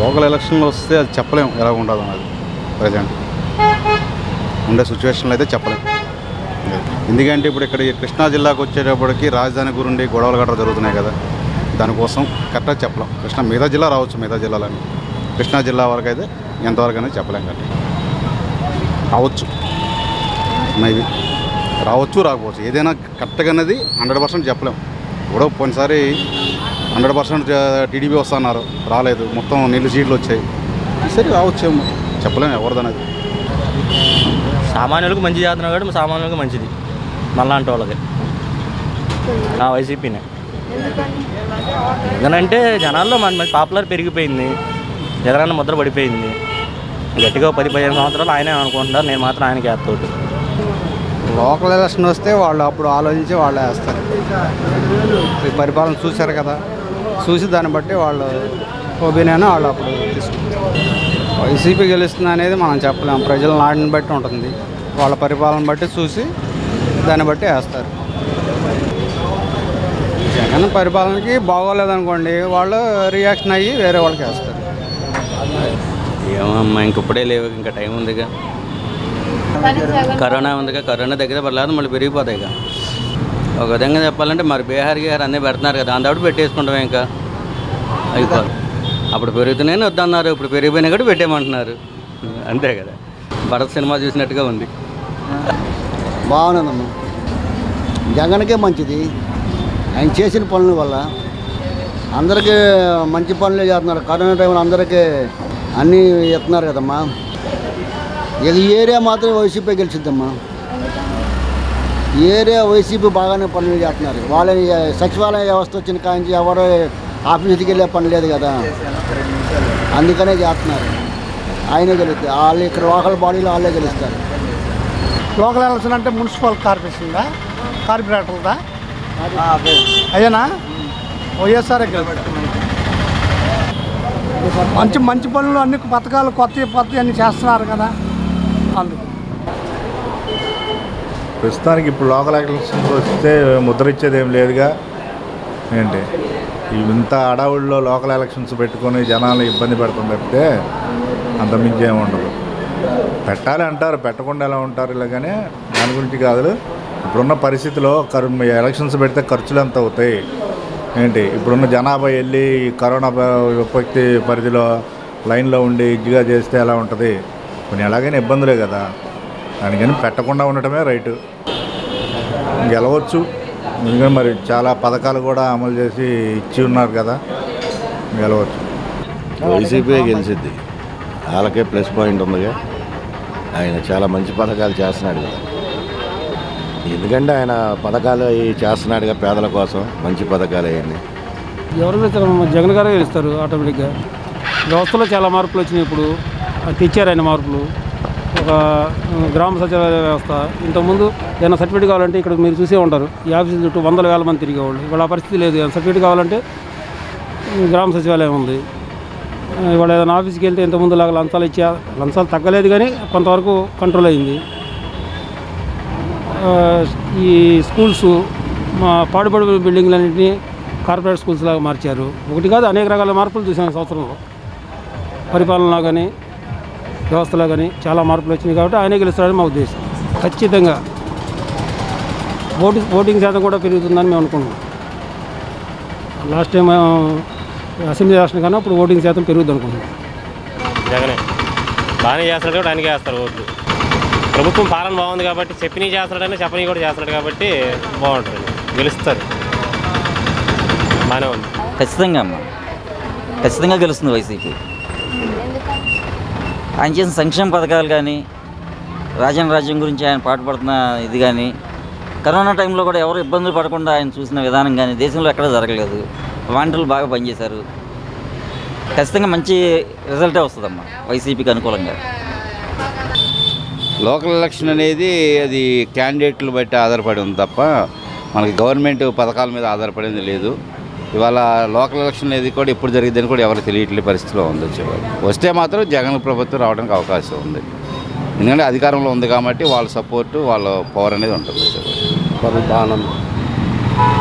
Local ఎలక్షన్లు వస్తే అది చెప్పలేం ఎలా ఉండదు అన్నది ప్రజెంట్ ఉండే సిచ్యువేషన్లో అయితే చెప్పలేం ఎందుకంటే ఇప్పుడు ఇక్కడ ఈ కృష్ణా జిల్లాకు వచ్చేటప్పటికి రాజధాని గురుండి గొడవలు గట్రా జరుగుతున్నాయి కదా దానికోసం కరెక్ట్గా చెప్పలేం కృష్ణా మిగతా జిల్లా రావచ్చు మిగతా జిల్లాలని కృష్ణా జిల్లా వరకు అయితే ఎంతవరకు అనేది చెప్పలేం కరెక్ట్ రావచ్చు మేబీ రావచ్చు రాకపోవచ్చు ఏదైనా కరెక్ట్గా అనేది హండ్రెడ్ పర్సెంట్ చెప్పలేం ఇప్పుడు పోయినసారి హండ్రెడ్ పర్సెంట్ టీడీపీ వస్తున్నారు రాలేదు మొత్తం నీళ్ళు సీట్లు వచ్చాయి సరే రావచ్చేమో చెప్పలేము ఎవరిదనేది సామాన్యులకు మంచి చేస్తున్నాడు కాబట్టి సామాన్యులకు మంచిది మళ్ళాంటి వాళ్ళకి నా వైసీపీనే ఎందుకంటే జనాల్లో మన మంచి పాపులర్ పెరిగిపోయింది జగనన్న ముద్ర పడిపోయింది గట్టిగా పది పదిహేను సంవత్సరాలు ఆయనే అనుకుంటున్నారు నేను మాత్రం ఆయనకి వేస్తాడు లోకల్ ఎలక్షన్ వస్తే వాళ్ళు అప్పుడు ఆలోచించి వాళ్ళు వేస్తారు ఈ పరిపాలన చూశారు కదా చూసి దాన్ని బట్టి వాళ్ళు ఒపీనియన్ వాళ్ళు అప్పుడు తీసుకుంటారు వైసీపీ గెలుస్తుంది అనేది మనం చెప్పలేం ప్రజల నాడిని బట్టి ఉంటుంది వాళ్ళ పరిపాలన బట్టి చూసి దాన్ని బట్టి వేస్తారు జగన్ పరిపాలనకి బాగోలేదనుకోండి వాళ్ళు రియాక్షన్ అయ్యి వేరే వాళ్ళకి వేస్తారు ఏమమ్మా ఇంకప్పుడే లేవు ఇంకా టైం ఉందిగా కరోనా ఉందిగా కరోనా దగ్గర పర్లేదు మళ్ళీ పెరిగిపోతాయిగా ఒక విధంగా చెప్పాలంటే మరి బీహార్ గీహార్ అన్నీ పెడుతున్నారు కదా దాని తోటి పెట్టేసుకుంటాం ఇంకా అయిపోదు అప్పుడు పెరుగుతున్నాయని వద్దన్నారు ఇప్పుడు పెరిగిపోయినా కూడా పెట్టేయమంటున్నారు అంతే కదా భరత్ సినిమా చూసినట్టుగా ఉంది బాగున్నదమ్మా జగన్కే మంచిది ఆయన చేసిన పనుల వల్ల అందరికీ మంచి పనులే చేస్తున్నారు కరోనా టైంలో అందరికీ అన్నీ ఇస్తున్నారు కదమ్మా ఇక ఈ ఏరియా మాత్రం వైసీపీ గెలిచిద్దమ్మా ఈ ఏరియా వైసీపీ బాగానే పనులు చేస్తున్నారు వాళ్ళ సచివాలయ వ్యవస్థ వచ్చిన కాంచి ఎవరు ఆఫీస్కి వెళ్ళే పని లేదు కదా అందుకనే చేస్తున్నారు ఆయనే గెలుస్తారు వాళ్ళు ఇక్కడ లోకల్ బాడీలో వాళ్ళే గెలుస్తారు లోకల్ ఎలక్షన్ అంటే మున్సిపల్ కార్పొరేషన్దా కార్పొరేటర్దా అయ్యానా వైఎస్ఆర్ మంచి మంచి పనులు అన్ని పథకాలు కొత్త కొత్త అన్ని చేస్తున్నారు కదా అందుకు ప్రస్తుతానికి ఇప్పుడు లోకల్ ఎలక్షన్స్ వస్తే ముద్ర ఇచ్చేది ఏం లేదుగా ఏంటి ఇంత అడవుల్లో లోకల్ ఎలక్షన్స్ పెట్టుకొని జనాలు ఇబ్బంది పెడతాం తప్పితే అంత మించి ఏమి ఉండదు పెట్టాలి అంటారు పెట్టకుండా ఎలా ఉంటారు ఇలాగనే దాని గురించి కాదు ఇప్పుడున్న పరిస్థితిలో కరు ఎలక్షన్స్ పెడితే ఖర్చులు ఎంత అవుతాయి ఏంటి ఇప్పుడున్న జనాభా వెళ్ళి ఈ కరోనా ప- విపత్తి పరిధిలో లైన్లో ఉండి ఇదిగా చేస్తే ఎలా ఉంటుంది కొన్ని ఎలాగైనా ఇబ్బందులే కదా దానికని పెట్టకుండా ఉండటమే రైటు గెలవచ్చు ఎందుకంటే మరి చాలా పథకాలు కూడా అమలు చేసి ఇచ్చి ఉన్నారు కదా గెలవచ్చు వైసీపీ గెలిచిద్ది వాళ్ళకే ప్లస్ పాయింట్ ఉందిగా ఆయన చాలా మంచి పథకాలు చేస్తున్నాడు కదా ఎందుకంటే ఆయన పథకాలు అవి చేస్తున్నాడుగా పేదల కోసం మంచి పథకాలు అవన్నీ ఎవరు గెలుస్తారు? జగన్ గారే గెలుస్తారు ఆటోమేటిక్గా వ్యవస్థలో చాలా మార్పులు వచ్చినాయి ఇప్పుడు అది తెచ్చారు ఆయన మార్పులు ఒక ఆ, గ్రామ సచివాలయ వ్యవస్థ ఇంతకుముందు ఏదైనా సర్టిఫికేట్ కావాలంటే ఇక్కడ మీరు చూసే ఉంటారు ఈ ఆఫీసుల చుట్టూ వందల వేల మంది తిరిగేవాళ్ళు ఇవాళ ఆ పరిస్థితి లేదు ఏదైనా సర్టిఫికేట్ కావాలంటే ఉమ్, గ్రామ సచివాలయం ఉంది ఆ, ఇవాళ ఏదైనా ఆఫీస్కి వెళ్తే ఇంతకుముందు లాగా లంచాలు ఇచ్చా లంచాలు తగ్గలేదు కానీ కొంతవరకు కంట్రోల్ అయింది ఆ, ఈ స్కూల్స్ మా పాడుపడి బిల్డింగ్లన్నింటినీ కార్పొరేట్ స్కూల్స్ లాగా మార్చారు ఒకటి కాదు అనేక రకాల మార్పులు చూసాం ఈ సంవత్సరంలో పరిపాలనలో కానీ వ్యవస్థలో కానీ చాలా మార్పులు వచ్చినాయి కాబట్టి ఆయనే గెలుస్తాడని మా ఉద్దేశం ఖచ్చితంగా ఓటు ఓటింగ్ శాతం కూడా పెరుగుతుందని మేము అనుకుంటున్నాం లాస్ట్ టైం అసెంబ్లీ ఎలక్షన్ కన్నా ఇప్పుడు ఓటింగ్ శాతం పెరుగుతుంది అనుకుంటున్నాం జగనే బాగానే చేస్తున్నాడు కూడా ఆయనకే వేస్తారు ఓట్లు ప్రభుత్వం పాలన బాగుంది కాబట్టి చెప్పినవి చేస్తున్నాడని చెప్పని కూడా చేస్తున్నాడు కాబట్టి బాగుంటుంది గెలుస్తారు బాగానే ఉంది ఖచ్చితంగా అమ్మ ఖచ్చితంగా గెలుస్తుంది వైసీపీ ఆయన చేసిన సంక్షేమ పథకాలు కానీ రాజన్ రాజ్యం గురించి ఆయన పాటుపడుతున్న ఇది కానీ కరోనా టైంలో కూడా ఎవరు ఇబ్బందులు పడకుండా ఆయన చూసిన విధానం కానీ దేశంలో ఎక్కడ జరగలేదు వాంటలు బాగా పనిచేశారు ఖచ్చితంగా మంచి రిజల్టే వస్తుందమ్మా వైసీపీకి అనుకూలంగా లోకల్ ఎలక్షన్ అనేది అది క్యాండిడేట్లు బట్టి ఆధారపడి ఉంది తప్ప మనకి గవర్నమెంట్ పథకాల మీద ఆధారపడింది లేదు ఇవాళ లోకల్ ఎలక్షన్ అనేది కూడా ఎప్పుడు జరిగిద్దని కూడా ఎవరు తెలియట్లే పరిస్థితిలో ఉంది వచ్చేవాళ్ళు వస్తే మాత్రం జగన్ ప్రభుత్వం రావడానికి అవకాశం ఉంది ఎందుకంటే అధికారంలో ఉంది కాబట్టి వాళ్ళ సపోర్టు వాళ్ళ పవర్ అనేది ఉంటుంది వచ్చేవాళ్ళు బాగానే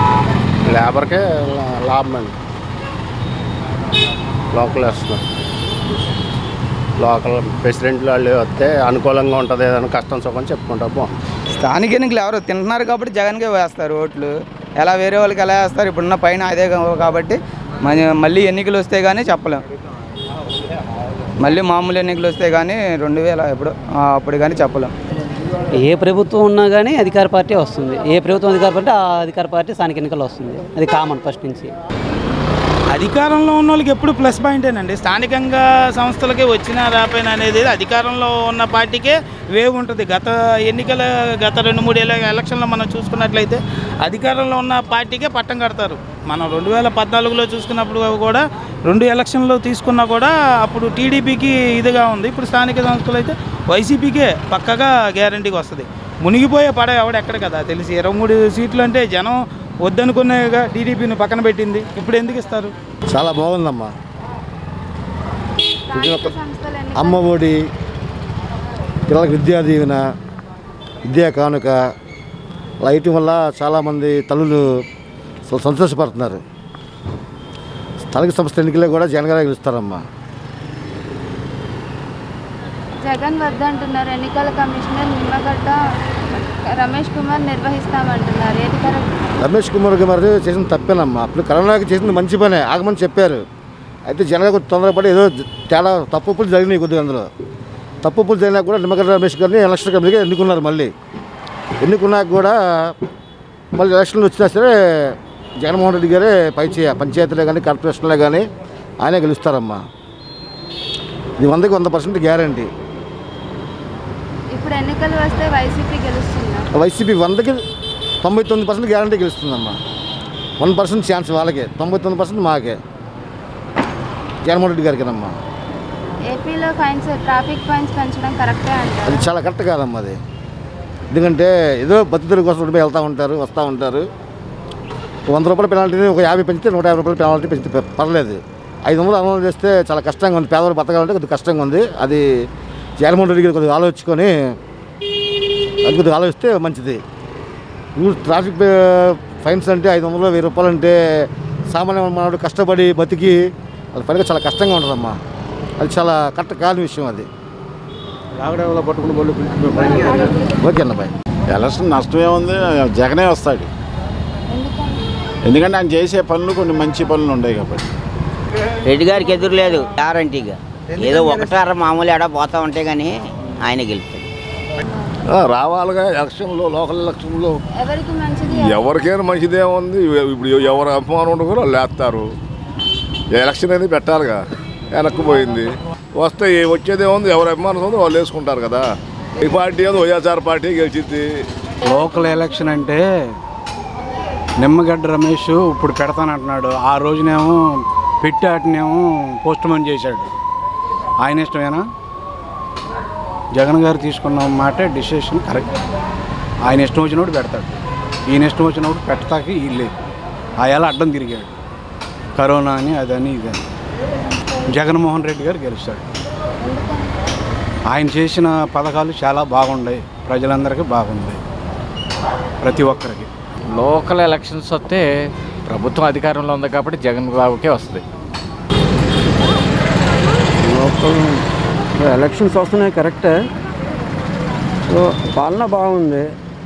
లేబర్కే లాభం అండి లోకల్ వేస్తున్నారు లోకల్ ప్రెసిడెంట్లు వాళ్ళు వస్తే అనుకూలంగా ఉంటుంది ఏదైనా కష్టం సుఖం చెప్పుకుంటా బాగుంది స్థానిక ఎన్నికలు ఎవరు తింటున్నారు కాబట్టి జగన్కే వేస్తారు ఓట్లు ఎలా వేరే వాళ్ళకి ఎలా వేస్తారు ఇప్పుడున్న పైన అదే కా- కాబట్టి మన- మళ్ళీ ఎన్నికలు వస్తే కానీ చెప్పలేం మళ్ళీ మామూలు ఎన్నికలు వస్తే కానీ రెండు వేల ఎప్పుడు ఆ, అప్పుడు కానీ చెప్పలేం ఏ ప్రభుత్వం ఉన్నా కానీ అధికార పార్టీ వస్తుంది ఏ ప్రభుత్వం అధికార పార్టీ ఆ అధికార పార్టీ స్థానిక ఎన్నికలు వస్తుంది అది కామన్ ఫస్ట్ నుంచి అధికారంలో ఉన్న వాళ్ళకి ఎప్పుడు ప్లస్ పాయింటేనండి స్థానికంగా సంస్థలకి వచ్చినా రాపోయినా అనేది అధికారంలో ఉన్న పార్టీకే వేవ్ ఉంటుంది గత ఎన్నికల గత రెండు మూడు ఏళ్ళ ఎలక్షన్లో మనం చూసుకున్నట్లయితే అధికారంలో ఉన్న పార్టీకే పట్టం కడతారు మనం రెండు వేల పద్నాలుగులో చూసుకున్నప్పుడు కూడా రెండు ఎలక్షన్లు తీసుకున్నా కూడా అప్పుడు టీడీపీకి ఇదిగా ఉంది ఇప్పుడు స్థానిక సంస్థలు అయితే వైసీపీకే పక్కగా గ్యారంటీకి వస్తుంది మునిగిపోయే పడ ఎవడు ఎక్కడ కదా తెలిసి ఇరవై మూడు సీట్లు అంటే జనం వద్దనుకునేగా టీడీపీని పక్కన పెట్టింది ఇప్పుడు ఎందుకు ఇస్తారు చాలా బాగుందమ్మా అమ్మ ఒడి పిల్లలకు విద్యా దీవెన విద్యా కానుక లైట్ వల్ల చాలామంది తల్లులు సం- సంతోషపడుతున్నారు స్థానిక సంస్థ ఎన్నికల్లో కూడా జగన్ గారే గెలుస్తారమ్మా జగన్ వద్దంటున్నారు ఎన్నికల కమిషనర్ నిమ్మగడ్డ రమేష్ కుమార్ నిర్వహిస్తామంటున్నారు ఏది కరెక్ట్ రమేష్ కుమార్ గారు చేసిన తప్పేనమ్మా అప్పుడు కరోనాకి చేసింది మంచి పనే ఆగమని చెప్పారు అయితే జనగా కొంచెం తొందరపడి ఏదో జ- తేడా తప్పులు జరిగినాయి కొద్దిగా అందులో తప్పులు జరిగినా కూడా నిమ్మగడ్డ రమేష్ గారిని ఎలక్షన్ కమిటీగా ఎన్నుకున్నారు మళ్ళీ ఎన్నుకున్నాక కూడా మళ్ళీ ఎలక్షన్లు వచ్చినా సరే జగన్మోహన్ రెడ్డి గారే పై చేయ పంచాయతీలే కానీ కార్పొరేషన్లే కానీ ఆయనే గెలుస్తారమ్మా ఇది వందకి వంద పర్సెంట్ గ్యారంటీ ఇప్పుడు ఎన్నికలు వస్తే వైసీపీ గెలుస్తుందా వైసీపీ వందకి తొంభై తొమ్మిది పర్సెంట్ గ్యారంటీ గెలుస్తుందమ్మా వన్ పర్సెంట్ ఛాన్స్ వాళ్ళకే తొంభై తొమ్మిది పర్సెంట్ మాకే జగన్మోహన్ రెడ్డి గారికేనమ్మా ఏపీలో ఫైన్స్ ట్రాఫిక్ ఫైన్స్ పెంచడం కరెక్టే అంటారు అది చాలా కరెక్ట్ కాదమ్మా అది ఎందుకంటే ఏదో బతుకుల కోసం రోడ్డు మీద వెళ్తూ ఉంటారు వస్తూ ఉంటారు వంద రూపాయల పెనాల్టీని ఒక యాభై పెంచితే నూట యాభై రూపాయల పెనాల్టీ పెంచితే ప- పర్లేదు ఐదు వందలు అమలు చేస్తే చాలా కష్టంగా ఉంది పేదవాళ్ళు బతకాలంటే కొద్దిగా కష్టంగా ఉంది అది జగన్మోహన్ రెడ్డి గారు కొద్దిగా ఆలోచించుకొని అది కొద్దిగా ఆలోచిస్తే మంచిది రూల్స్ ట్రాఫిక్ ఆ, ఫైన్స్ అంటే ఐదు వందలు వెయ్యి రూపాయలు అంటే సామాన్య మానవుడు కష్టపడి బతికి అది పనిగా చాలా కష్టంగా ఉంటుందమ్మా అది చాలా కరెక్ట్ కాని విషయం అది లాగడేవలో పట్టుకుని బళ్ళు ఓకే అన్న బాయ్ ఎలక్షన్ నష్టం ఏముంది జగనే వస్తాడు ఎందుకంటే ఆయన చేసే పనులు కొన్ని మంచి పనులు ఉన్నాయి కాబట్టి రెడ్డి గారికి ఎదురు లేదు గ్యారంటీగా ఏదో ఒకటార మామూలు ఎడ పోతా ఉంటే కానీ ఆయన గెలుస్తాడు రావాలిగా ఎలక్షన్లో లోకల్ ఎలక్షన్లో ఎవరికి మంచిది ఎవరికైనా మంచిదే ఉంది ఇప్పుడు ఎవరు అభిమానం ఉండకూడదు వాళ్ళు వేస్తారు ఎలక్షన్ అనేది పెట్టాలిగా వెనక్కి పోయింది వస్తే ఏ- వచ్చేదే ఉంది ఎవరు అభిమానం ఉంది వాళ్ళు వేసుకుంటారు కదా ఈ పార్టీ ఏదో వైఎస్ఆర్ పార్టీ గెలిచింది లోకల్ ఎలక్షన్ అంటే నిమ్మగడ్డ రమేష్ ఇప్పుడు పెడతానంటున్నాడు ఆ రోజునేమో పెట్టాటనేమో పోస్ట్ పోన్ చేశాడు ఆయన ఇష్టమేనా జగన్ గారు తీసుకున్న మాట డిసిషన్ కరెక్ట్ ఆయన ఇష్టం వచ్చినప్పుడు పెడతాడు ఈయన ఇష్టం వచ్చినప్పుడు పెట్టతాకి లేదు ఆయాల అడ్డం తిరిగాడు కరోనా అని అదని ఇదని జగన్మోహన్ రెడ్డి గారు గెలుస్తాడు ఆయన చేసిన పథకాలు చాలా బాగున్నాయి ప్రజలందరికీ బాగుంది ప్రతి ఒక్కరికి లోకల్ ఎలక్షన్స్ వస్తే ప్రభుత్వం అధికారంలో ఉంది కాబట్టి జగన్ బాబుకే వస్తుంది లోకల్ ఎలక్షన్స్ వస్తున్నాయి కరెక్టే సో పాలన బాగుంది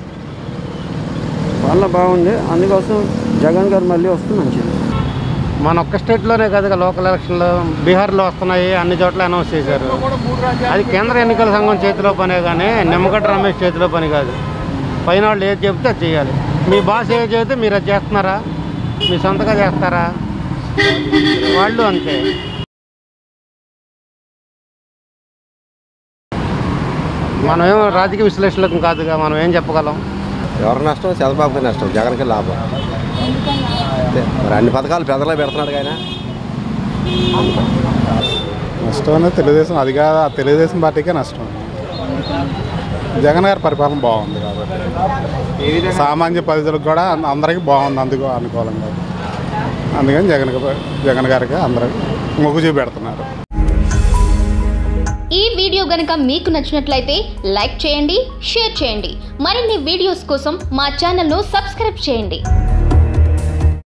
పాలన బాగుంది అందుకోసం జగన్ గారు మళ్ళీ వస్తే మంచిది మన ఒక్క స్టేట్లోనే కదా లోకల్ ఎలక్షన్లు బీహార్లో వస్తున్నాయి అన్ని చోట్ల అనౌన్స్ చేశారు అది కేంద్ర ఎన్నికల సంఘం చేతిలో పనే కానీ నిమ్మగడ్డ రమేష్ చేతిలో పని కాదు పైన వాళ్ళు ఏది చెబితే అది చేయాలి మీ బాస్ ఏది చెబితే మీరు అది చేస్తున్నారా మీ సొంతగా చేస్తారా వాళ్ళు అంతే మనం ఏం రాజకీయ విశ్లేషణలకు కాదుగా మనం ఏం చెప్పగలం ఎవరి నష్టం చంద్రబాబుకి నష్టం జగన్కి లాభం అంతే. మరి అన్ని పథకాలు పెద్దలే పెడుతున్నాడు ఆయన నష్టం అనేది తెలుగుదేశం అది కాదు ఆ తెలుగుదేశం పార్టీకే నష్టం జగన్ గారి పరిపాలన బాగుంది కాబట్టి సామాన్య ప్రజలకు కూడా అం- అందరికీ బాగుంది అందుకు అనుకూలంగా అందుకని జగన్ గా- జగన్ గారికి అందరూ మొగ్గు చూపెడుతున్నారు ఈ వీడియో గనుక మీకు నచ్చినట్లయితే లైక్ చేయండి షేర్ చేయండి మరిన్ని వీడియోస్ కోసం మా ఛానల్ను సబ్స్క్రైబ్ చేయండి